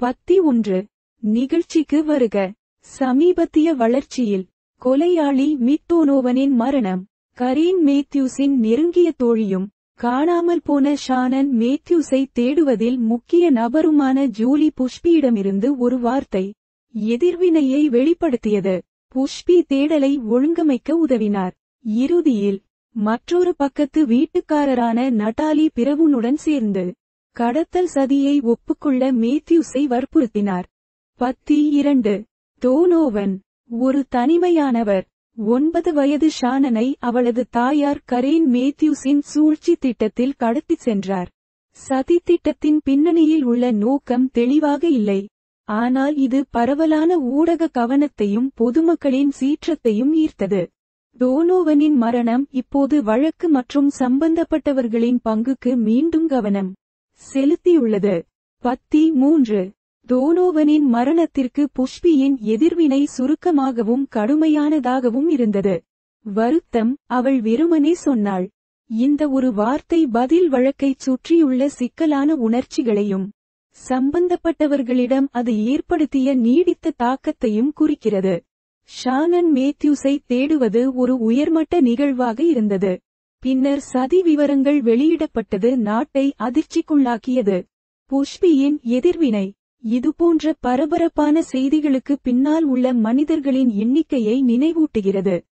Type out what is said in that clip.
பத்தி ஒன்று நிகழ்ச்சிக்கு வருக சமீபத்திய வளர்ச்சியில் கொலையாளி மிட்டோனோவனின் மரணம் கரீன் மேத்யூஸின் நெருங்கிய தோழியும் காணாமல் போன ஷானன் மேத்யூஸை தேடுவதில் முக்கிய நபருமான ஜூலி புஷ்பியிடமிருந்து ஒரு வார்த்தை எதிர்வினையை வெளிப்படுத்தியது புஷ்பி தேடலை ஒழுங்கமைக்க உதவினார் இறுதியில் மற்றொரு பக்கத்து வீட்டுக்காரரான நட்டாலி பிரவுனுடன் சேர்ந்து கடத்தல் சதியை ஒப்புக்கொள்ள மேத்யூஸை வற்புறுத்தினார் பத்தி இரண்டு தோனோவன் ஒரு தனிமையானவர் ஒன்பது வயது ஷானனை அவளது தாயார் கரேன் மேத்யூஸின் சூழ்ச்சி திட்டத்தில் கடத்திச் சென்றார் சதி திட்டத்தின் பின்னணியில் உள்ள நோக்கம் தெளிவாக இல்லை ஆனால் இது பரவலான ஊடக கவனத்தையும் பொதுமக்களின் சீற்றத்தையும் ஈர்த்தது டோனோவனின் மரணம் இப்போது வழக்கு மற்றும் சம்பந்தப்பட்டவர்களின் பங்குக்கு மீண்டும் கவனம் செலுத்தியுள்ளது பத்தி மூன்று டோனோவனின் மரணத்திற்கு புஷ்பியின் எதிர்வினை சுருக்கமாகவும் கடுமையானதாகவும் இருந்தது வருத்தம் அவள் வெறுமனே சொன்னாள் இந்த ஒரு வார்த்தை பதில் வழக்கைச் சுற்றியுள்ள சிக்கலான உணர்ச்சிகளையும் சம்பந்தப்பட்டவர்களிடம் அது ஏற்படுத்திய நீடித்த தாக்கத்தையும் குறிக்கிறது ஷானன் மேத்யூஸை தேடுவது ஒரு உயர்மட்ட நிகழ்வாக இருந்தது பின்னர் சதி விவரங்கள் வெளியிடப்பட்டது நாட்டை அதிர்ச்சிக்குள்ளாக்கியது புஷ்பியின் எதிர்வினை இதுபோன்ற பரபரப்பான செய்திகளுக்கு பின்னால் உள்ள மனிதர்களின் எண்ணிக்கையை நினைவூட்டுகிறது